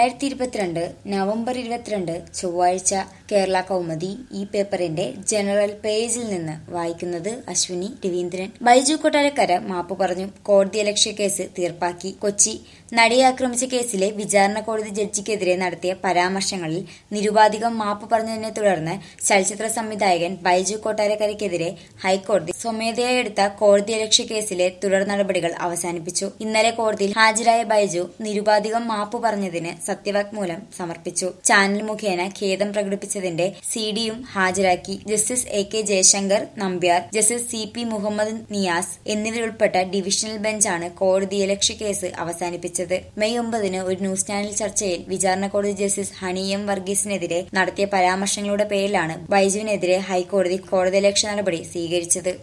രണ്ടായിരത്തി ഇരുപത്തിരണ്ട് നവംബർ ഇരുപത്തിരണ്ട് ചൊവ്വാഴ്ച കേരള കൗമുദി ഈ പേപ്പറിന്റെ ജനറൽ പേജിൽ നിന്ന് വായിക്കുന്നത് അശ്വിനി രവീന്ദ്രൻ ബൈജു കൊട്ടാരക്കര മാപ്പ് പറഞ്ഞു കോടതിയലക്ഷ്യ കേസ് തീർപ്പാക്കി കൊച്ചി നടിയെ ആക്രമിച്ച കേസിലെ വിചാരണ കോടതി ജഡ്ജിക്കെതിരെ നടത്തിയ പരാമർശങ്ങളിൽ നിരുപാധികം മാപ്പ് പറഞ്ഞതിനെ തുടർന്ന് ചലച്ചിത്ര സംവിധായകൻ ബൈജു കൊട്ടാരക്കരയ്ക്കെതിരെ ഹൈക്കോടതി സ്വമേധയാ എടുത്ത കോടതിയലക്ഷ്യ കേസിലെ തുടർ നടപടികൾ അവസാനിപ്പിച്ചു ഇന്നലെ കോടതിയിൽ ഹാജരായ ബൈജു നിരുപാധികം മാപ്പ് പറഞ്ഞതിന് സത്യവാങ്മൂലം സമർപ്പിച്ചു ചാനൽ മുഖേന ഖേദം പ്രകടിപ്പിച്ചതിന്റെ സിഡിയും ഹാജരാക്കി justice A K Jayasankar Nambiar justice C P Muhammad Niyas എന്നിവരുൾപ്പെട്ട ഡിവിഷണൽ ബെഞ്ചാണ് കോടതിയലക്ഷ്യ കേസ് അവസാനിപ്പിച്ചത് മെയ് ഒമ്പതിന് ഒരു ന്യൂസ് ചാനൽ ചർച്ചയിൽ വിചാരണ കോടതി ജസ്റ്റിസ് ഹണി എം വർഗീസിനെതിരെ നടത്തിയ പരാമർശങ്ങളുടെ പേരിലാണ് ബൈജുവിനെതിരെ ഹൈക്കോടതി കോടതിയലക്ഷ്യ നടപടി സ്വീകരിച്ചത്